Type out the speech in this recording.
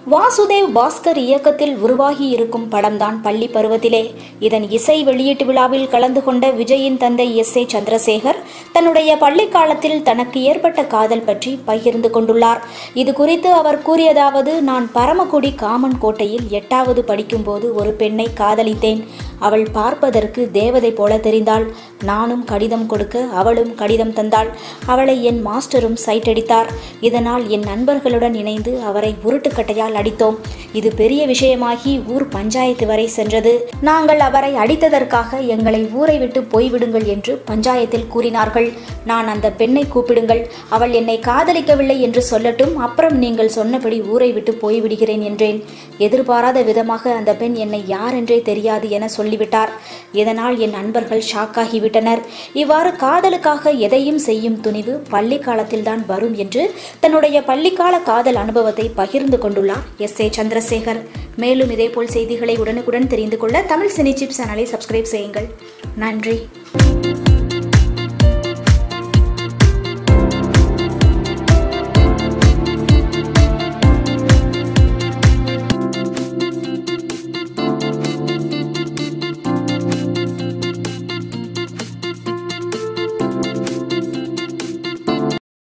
வாசுதேவ் பாஸ்கர் இயக்கத்தில் உருவாகி இருக்கும் படம்தான் பள்ளி பருவத்திலே இதன் இசை வெளியீட்டு விழாவில் கலந்து கொண்ட விஜயின் தந்தை எஸ் ஏ சந்திரசேகர் தன்னுடைய பள்ளி காலத்தில் தனக்கு ஏற்பட்ட காதல் பற்றி பகிர்ந்து கொண்டுள்ளார் இது குறித்து அவர் கூறியதாவது நான் பரமக்குடி காமன் கோட்டையில் எட்டாவது படிக்கும்போது ஒரு பெண்ணை காதலித்தேன் அவள் பார்ப்பதற்கு தேவதை போல தெரிந்தாள் நானும் கடிதம் கொடுக்க அவளும் கடிதம் தந்தாள் அவளை என் மாஸ்டரும் சைட்டடித்தார் இதனால் என் நண்பர்களுடன் இணைந்து அவரை உருட்டுக்கட்டையால் அடித்தோம் இது பெரிய விஷயமாகி ஊர் பஞ்சாயத்து வரை சென்றது நாங்கள் அவரை அடித்ததற்காக எங்களை ஊரை விட்டு போய்விடுங்கள் என்று பஞ்சாயத்தில் கூறினார்கள் நான் அந்த பெண்ணை கூப்பிடுங்கள் அவள் என்னை காதலிக்கவில்லை என்று சொல்லட்டும் அப்புறம் நீங்கள் சொன்னபடி ஊரை விட்டு போய்விடுகிறேன் என்றேன் எதிர்பாராத விதமாக அந்த பெண் என்னை யார் என்றே தெரியாது என சொல்லிவிட்டார் இதனால் என் நண்பர்கள் ஷாக்காகிவிட்டனர் இவ்வாறு காதலுக்காக எதையும் செய்யும் துணிவு பள்ளி காலத்தில்தான் வரும் என்று தன்னுடைய பள்ளிக்கால காதல் அனுபவத்தை பகிர்ந்து கொண்டுள்ளார் எஸ் ஏ சந்திரசேகர் மேலும் இதேபோல் செய்திகளை உடனுக்குடன் தெரிந்து கொள்ள தமிழ் சினி சிப் சேனலை சப்ஸ்கிரைப் செய்யுங்கள் நன்றி